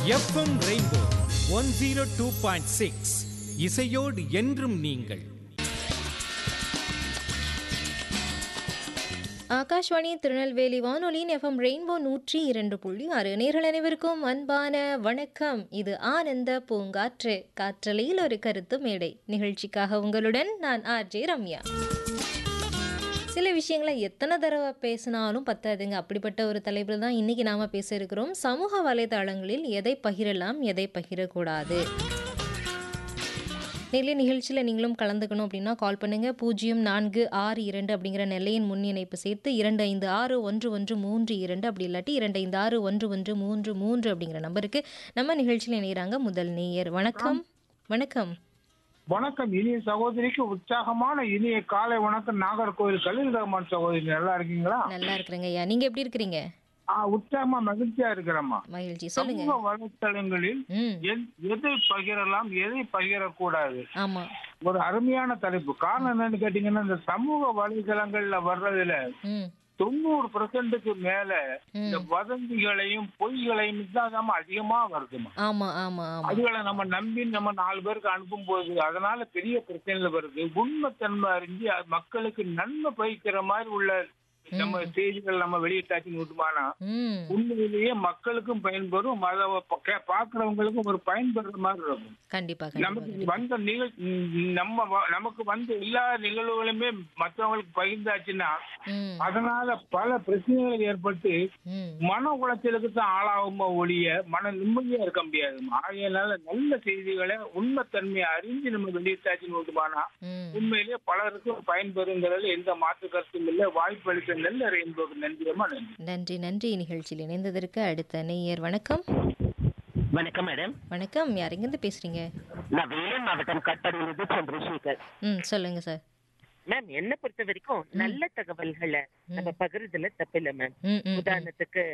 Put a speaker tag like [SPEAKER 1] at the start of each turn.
[SPEAKER 1] FM rainbow one zero two point six இசையோடு என்றும் நீங்கள்
[SPEAKER 2] ஆகாஷ்வாணி திருநெல்வேலி வானொலியின் எஃப்எம் ரெயின்போ நூற்றி இரண்டு புள்ளி ஆறு நேர்கள் அனைவருக்கும் அன்பான வணக்கம் இது ஆனந்த பூங்காற்று காற்றலையில் ஒரு கருத்து மேடை நிகழ்ச்சிக்காக உங்களுடன் நான் ஆர்ஜே ரம்யா சில விஷயங்களை எத்தனை தடவை பேசினாலும் பத்தாதுங்க அப்படிப்பட்ட ஒரு தலைப்பில் தான் இன்னைக்கு நாம பேச இருக்கிறோம் சமூக வலைதளங்களில் எதை பகிரலாம் எதை பகிரக்கூடாது நெல்லை நிகழ்ச்சியில் நீங்களும் கலந்துக்கணும் அப்படின்னா கால் பண்ணுங்க பூஜ்ஜியம் நான்கு ஆறு இரண்டு அப்படிங்கிற நெல்லையின் முன் இணைப்பு சேர்த்து இரண்டு ஐந்து ஆறு ஒன்று ஒன்று மூன்று இரண்டு அப்படி இல்லாட்டி இரண்டு ஐந்து ஆறு ஒன்று ஒன்று மூன்று மூன்று அப்படிங்கிற நம்பருக்கு நம்ம நிகழ்ச்சியில் இணைகிறாங்க முதல் நேயர் வணக்கம் வணக்கம்
[SPEAKER 3] வணக்கம் இனிய சகோதரிக்கு உற்சாகமான இனிய காலை வணக்கம் நாகர்கோவில் கலில் ரஹ்மான் சகோதரி நல்லா இருக்கீங்களா
[SPEAKER 2] நல்லா இருக்கிறேங்க ஐயா நீங்க எப்படி இருக்கிறீங்க
[SPEAKER 3] ஆ, உற்சாகமா மகிழ்ச்சியா இருக்கிறேம்மா
[SPEAKER 2] மகிழ்ச்சி சொல்லுங்க
[SPEAKER 3] சமூக வலைத்தளங்களில்
[SPEAKER 2] ம்
[SPEAKER 3] எத்- எதை பகிரலாம் எதை பகிரக்கூடாது
[SPEAKER 2] ஆமா
[SPEAKER 3] ஒரு அருமையான தலைப்பு காரணம் என்னன்னு கேட்டீங்கன்னா இந்த சமூக வலைதளங்கள்ல வர்றதுல
[SPEAKER 2] ம்
[SPEAKER 3] தொண்ணூறு பெர்சென்ட்டுக்கு மேல
[SPEAKER 2] ம்.
[SPEAKER 3] இந்த வதந்திகளையும் பொய்களையும் தான் நம்ம அதிகமா வருதுமா
[SPEAKER 2] ஆமா ஆமா ஆமா
[SPEAKER 3] அதுகளை நம்ம நம்பி நம்ம நாலு பேருக்கு அனுப்பும் போது அதனால பெரிய பிரச்சனைகள் வருது உண்மைத்தன்மை அறிஞ்சு அது மக்களுக்கு நன்மை பயக்கிற மாதிரி உள்ள நம்ம செய்திகள் நம்ம வெளியிட்டாச்சுன்னு விட்டுமானா
[SPEAKER 2] ம்
[SPEAKER 3] உண்மையிலேயே மக்களுக்கும் பயன்பெறும் அதை பக்க- பார்க்கறவங்களுக்கும் ஒரு பயன்படுற மாதிரி இருக்கும்
[SPEAKER 2] கண்டிப்பா கண்டிப்பா
[SPEAKER 3] நமக்கு வந்த நிகழ் ம், நம்ம வ- நமக்கு வந்த எல்லா நிகழ்வுகளுமே மற்றவங்களுக்கு பகிர்ந்தாச்சுன்னா
[SPEAKER 2] ம்
[SPEAKER 3] அதனால பல பிரச்சனைகள் ஏற்பட்டு
[SPEAKER 2] ம்
[SPEAKER 3] மன உளைச்சலுக்கு தான் ஆளாகுமா ஒழிய மன நிம்மதியா இருக்க முடியாது ஆகையினால நல்ல செய்திகளை உண்மைத்தன்மையை அறிஞ்சு நம்ம வெளியிட்டாச்சுன்னு விட்டுமானா
[SPEAKER 2] ம்
[SPEAKER 3] உண்மையிலேயே பலருக்கும் பயன்பெறுங்கிறதுல எந்த மாற்று கருத்தும் இல்லை வாய்ப்பு அளித்த நல்ல ரெயின்போக்கு நன்றியமா நன்றி
[SPEAKER 2] நன்றி நன்றி நிகழ்ச்சியில் இணைந்ததற்கு அடுத்த நேயர் வணக்கம்
[SPEAKER 4] வணக்கம் மேடம்
[SPEAKER 2] வணக்கம் யார் எங்கேருந்து பேசுறீங்க
[SPEAKER 4] நான் வேலூர் மாவட்டம் கட்பாடியிலிருந்து சந்திரசேகர்
[SPEAKER 2] ம் சொல்லுங்க சார்
[SPEAKER 4] மேம் என்ன பொறுத்த வரைக்கும் நல்ல தகவல்களை நம்ம பகிர்றதுல தப்பில்லை மேம்
[SPEAKER 2] ம் ம், ம்
[SPEAKER 4] உதாரணத்துக்கு